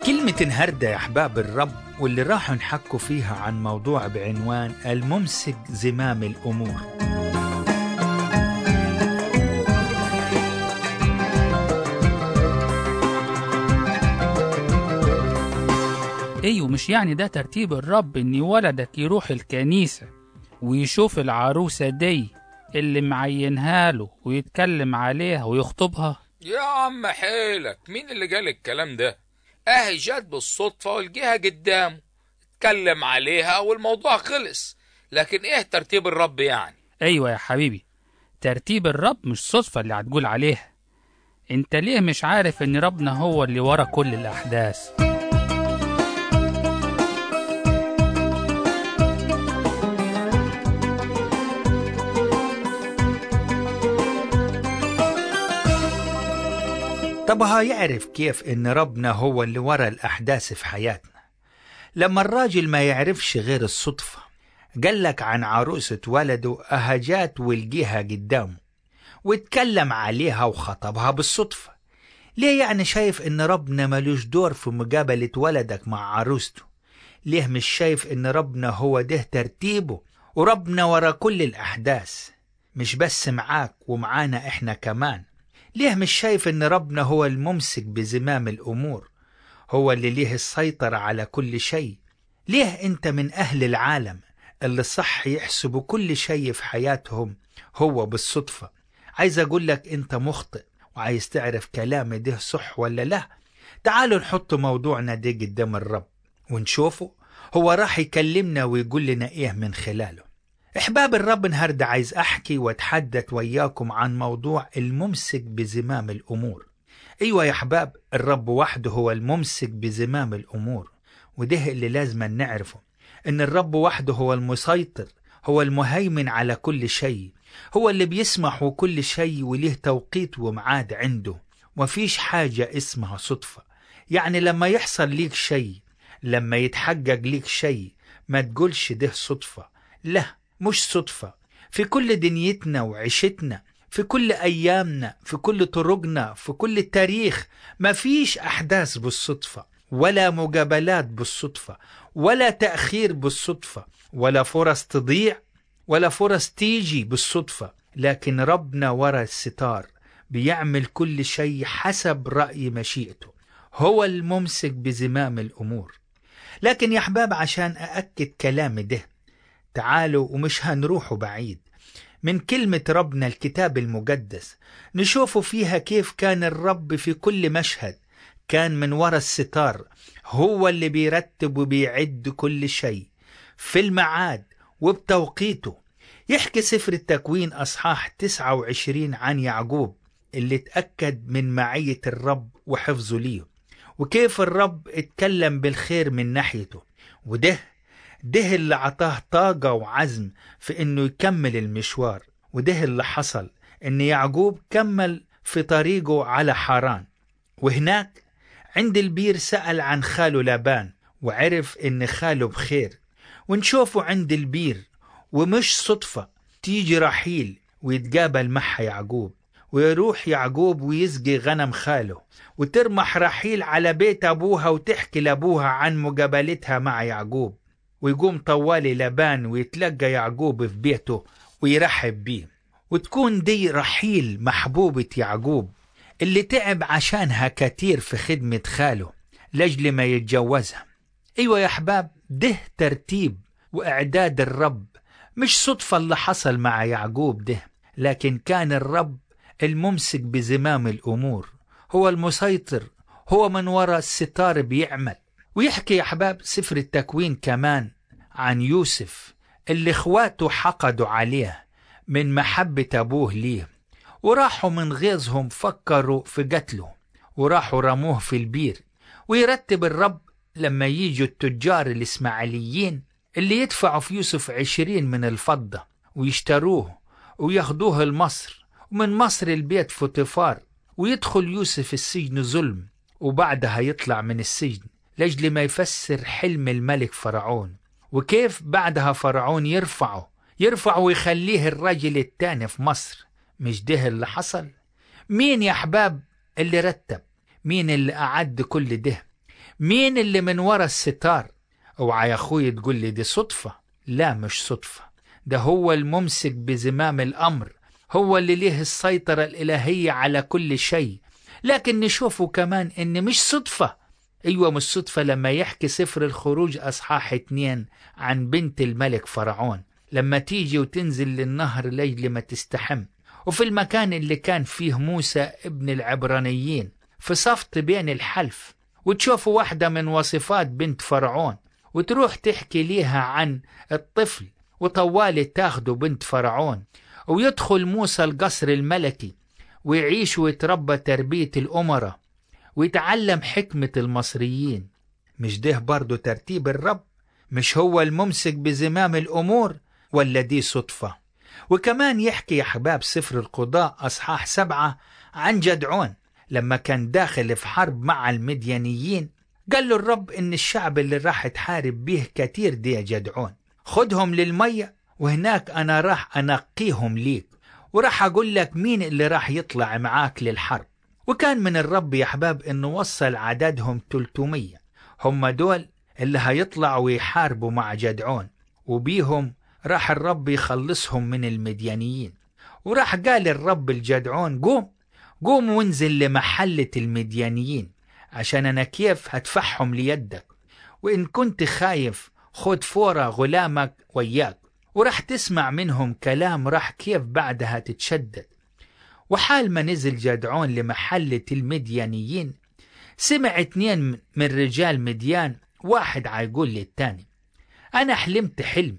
كلمة انهردة يا أحباب الرب واللي راحوا نحكوا فيها عن موضوع بعنوان الممسك زمام الأمور ايوه مش يعني ده ترتيب الرب ان ولدك يروح الكنيسة ويشوف العروسة دي اللي معينها له ويتكلم عليها ويخطبها يا عم حيلك مين اللي قال الكلام ده اهي جت بالصدفة والجهة قدامه اتكلم عليها والموضوع خلص لكن ايه ترتيب الرب يعني ايوه يا حبيبي ترتيب الرب مش صدفة اللي هتقول عليها انت ليه مش عارف ان ربنا هو اللي ورا كل الاحداث طب هيعرف كيف إن ربنا هو اللي ورا الأحداث في حياتنا لما الراجل ما يعرفش غير الصدفة قالك عن عروسة ولده أهجات والجيها قدامه واتكلم عليها وخطبها بالصدفة ليه يعني شايف إن ربنا ملوش دور في مقابلة ولدك مع عروسته ليه مش شايف إن ربنا هو ده ترتيبه وربنا ورا كل الأحداث مش بس معاك ومعانا إحنا كمان ليه مش شايف ان ربنا هو الممسك بزمام الامور هو اللي ليه السيطرة على كل شيء ليه انت من اهل العالم اللي صح يحسبوا كل شيء في حياتهم هو بالصدفة عايز اقول لك انت مخطئ وعايز تعرف كلامي ده صح ولا لا تعالوا نحط موضوعنا ده قدام الرب ونشوفه هو راح يكلمنا ويقول لنا ايه من خلاله احباب الرب النهارده عايز احكي واتحدث وياكم عن موضوع الممسك بزمام الامور ايوه يا احباب الرب وحده هو الممسك بزمام الامور وده اللي لازم نعرفه ان الرب وحده هو المسيطر هو المهيمن على كل شيء هو اللي بيسمح وكل شيء وليه توقيت ومعاد عنده ومفيش حاجة اسمها صدفة يعني لما يحصل ليك شيء لما يتحقق ليك شيء ما تقولش ده صدفة لا مش صدفة في كل دنيتنا وعيشتنا في كل أيامنا في كل طرقنا في كل التاريخ ما فيش أحداث بالصدفة ولا مقابلات بالصدفة ولا تأخير بالصدفة ولا فرص تضيع ولا فرص تيجي بالصدفة لكن ربنا ورا الستار بيعمل كل شيء حسب رأي مشيئته هو الممسك بزمام الأمور لكن يا أحباب عشان أأكد كلامي ده تعالوا ومش هنروحوا بعيد من كلمة ربنا الكتاب المقدس نشوفوا فيها كيف كان الرب في كل مشهد كان من ورا الستار هو اللي بيرتب وبيعد كل شيء في المعاد وبتوقيته يحكي سفر التكوين أصحاح 29 عن يعقوب اللي اتأكد من معية الرب وحفظه ليه وكيف الرب اتكلم بالخير من ناحيته وده ده اللي عطاه طاقة وعزم في انه يكمل المشوار وده اللي حصل ان يعقوب كمل في طريقه على حاران وهناك عند البير سأل عن خاله لابان وعرف ان خاله بخير ونشوفه عند البير ومش صدفة تيجي رحيل ويتقابل معها يعقوب ويروح يعقوب ويسقي غنم خاله وترمح رحيل على بيت أبوها وتحكي لأبوها عن مقابلتها مع يعقوب ويقوم طوالي لبان ويتلقى يعقوب في بيته ويرحب بيه وتكون دي رحيل محبوبة يعقوب اللي تعب عشانها كتير في خدمة خاله لأجل ما يتجوزها أيوة يا أحباب ده ترتيب وإعداد الرب مش صدفة اللي حصل مع يعقوب ده لكن كان الرب الممسك بزمام الأمور هو المسيطر هو من وراء الستار بيعمل ويحكي يا أحباب سفر التكوين كمان عن يوسف اللي اخواته حقدوا عليه من محبة أبوه ليه وراحوا من غيظهم فكروا في قتله وراحوا رموه في البير ويرتب الرب لما يجوا التجار الإسماعيليين اللي يدفعوا في يوسف عشرين من الفضة ويشتروه وياخدوه لمصر ومن مصر البيت فوتيفار ويدخل يوسف السجن ظلم وبعدها يطلع من السجن لأجل ما يفسر حلم الملك فرعون وكيف بعدها فرعون يرفعه يرفعه ويخليه الرجل التاني في مصر مش ده اللي حصل مين يا أحباب اللي رتب مين اللي أعد كل ده مين اللي من ورا الستار اوعى يا اخوي تقول لي دي صدفة لا مش صدفة ده هو الممسك بزمام الأمر هو اللي ليه السيطرة الإلهية على كل شيء لكن نشوفه كمان إن مش صدفة أيوة مش صدفة لما يحكي سفر الخروج أصحاح اتنين عن بنت الملك فرعون لما تيجي وتنزل للنهر ليل ما تستحم وفي المكان اللي كان فيه موسى ابن العبرانيين في صفت بين الحلف وتشوفوا واحدة من وصفات بنت فرعون وتروح تحكي ليها عن الطفل وطوالي تاخده بنت فرعون ويدخل موسى القصر الملكي ويعيش ويتربى تربية الأمراء ويتعلم حكمة المصريين مش ده برضو ترتيب الرب مش هو الممسك بزمام الأمور ولا دي صدفة وكمان يحكي يا حباب سفر القضاء أصحاح سبعة عن جدعون لما كان داخل في حرب مع المديانيين قال له الرب إن الشعب اللي راح تحارب به كتير دي يا جدعون خدهم للمية وهناك أنا راح أنقيهم ليك وراح أقول لك مين اللي راح يطلع معاك للحرب وكان من الرب يا أحباب إنه وصل عددهم 300 هم دول اللي هيطلعوا ويحاربوا مع جدعون وبيهم راح الرب يخلصهم من المديانيين وراح قال الرب الجدعون قوم قوم وانزل لمحلة المديانيين عشان أنا كيف هدفعهم ليدك وإن كنت خايف خد فورة غلامك وياك وراح تسمع منهم كلام راح كيف بعدها تتشدد وحال ما نزل جدعون لمحلة المديانيين سمع اتنين من رجال مديان واحد عيقول للتاني أنا حلمت حلم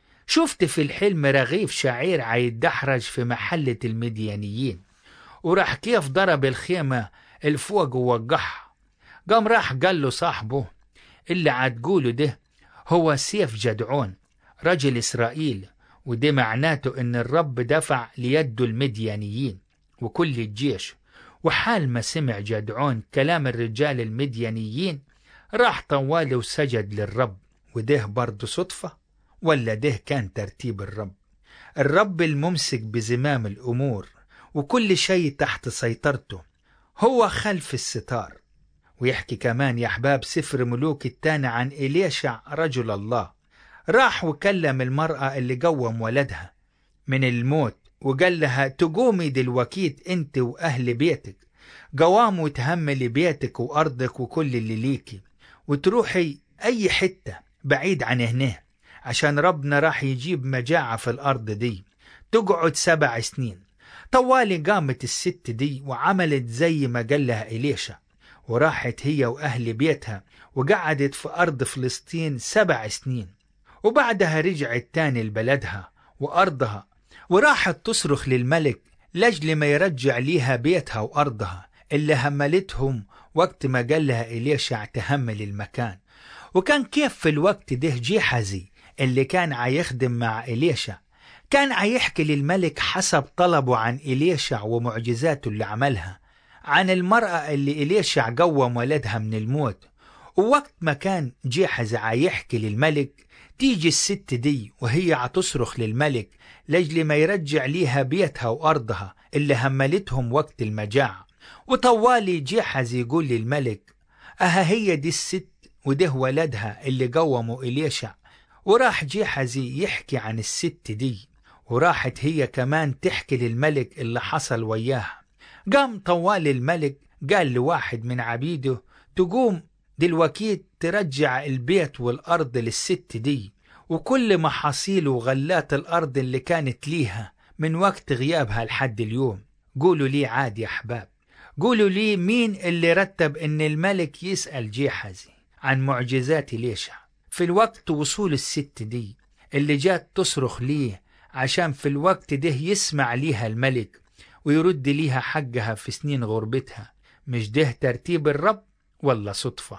شفت في الحلم رغيف شعير عيدحرج في محلة المديانيين وراح كيف ضرب الخيمة الفوق ووقعها قام راح قال له صاحبه اللي عتقوله ده هو سيف جدعون رجل إسرائيل وده معناته إن الرب دفع ليده المديانيين وكل الجيش وحال ما سمع جدعون كلام الرجال المديانيين راح طوالي وسجد للرب وده برضه صدفة ولا ده كان ترتيب الرب الرب الممسك بزمام الأمور وكل شيء تحت سيطرته هو خلف الستار ويحكي كمان يا أحباب سفر ملوك التاني عن إليشع رجل الله راح وكلم المرأة اللي قوم ولدها من الموت وقال لها تقومي دلوكيت انت وأهل بيتك قوام وتهملي بيتك وأرضك وكل اللي ليكي وتروحي أي حتة بعيد عن هنا عشان ربنا راح يجيب مجاعة في الأرض دي تقعد سبع سنين طوالي قامت الست دي وعملت زي ما قال لها إليشا وراحت هي وأهل بيتها وقعدت في أرض فلسطين سبع سنين وبعدها رجعت تاني لبلدها وأرضها وراحت تصرخ للملك لجل ما يرجع ليها بيتها وأرضها اللي هملتهم وقت ما قال لها إليشع تهمل المكان وكان كيف في الوقت ده جيحزي اللي كان عيخدم مع إليشع كان عيحكي للملك حسب طلبه عن إليشع ومعجزاته اللي عملها عن المرأة اللي إليشع قوم ولدها من الموت ووقت ما كان جيحز عيحكي للملك تيجي الست دي وهي عتصرخ للملك لجل ما يرجع ليها بيتها وأرضها اللي هملتهم وقت المجاعة وطوالي جيحز يقول للملك أها هي دي الست وده ولدها اللي قوموا إليشع وراح جيحزي يحكي عن الست دي وراحت هي كمان تحكي للملك اللي حصل وياها قام طوال الملك قال لواحد من عبيده تقوم دلوكيت ترجع البيت والأرض للست دي وكل محاصيل وغلات الأرض اللي كانت ليها من وقت غيابها لحد اليوم قولوا لي عادي يا أحباب قولوا لي مين اللي رتب إن الملك يسأل جيحزي عن معجزات ليشع في الوقت وصول الست دي اللي جات تصرخ ليه عشان في الوقت ده يسمع ليها الملك ويرد ليها حقها في سنين غربتها مش ده ترتيب الرب ولا صدفة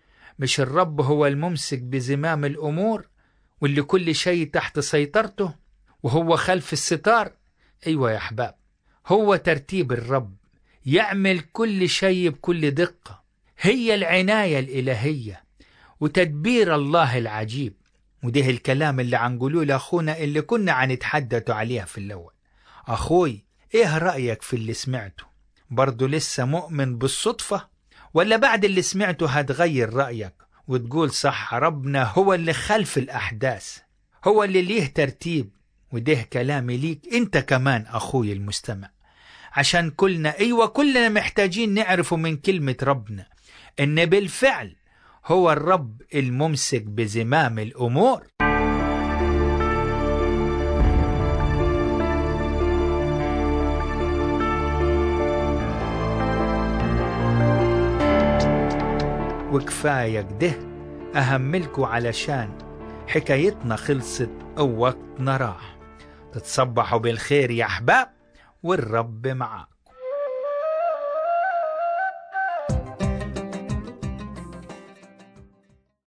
مش الرب هو الممسك بزمام الأمور واللي كل شيء تحت سيطرته وهو خلف الستار أيوة يا أحباب هو ترتيب الرب يعمل كل شيء بكل دقة هي العناية الإلهية وتدبير الله العجيب وده الكلام اللي عنقولوه لأخونا اللي كنا عنتحدثوا عليها في الأول أخوي إيه رأيك في اللي سمعته برضو لسه مؤمن بالصدفة ولا بعد اللي سمعته هتغير رأيك وتقول صح ربنا هو اللي خلف الأحداث هو اللي ليه ترتيب وده كلامي ليك انت كمان أخوي المستمع عشان كلنا أيوة كلنا محتاجين نعرفه من كلمة ربنا إن بالفعل هو الرب الممسك بزمام الأمور وكفاية كده أهملكوا علشان حكايتنا خلصت أو وقتنا راح تتصبحوا بالخير يا أحباب والرب معاك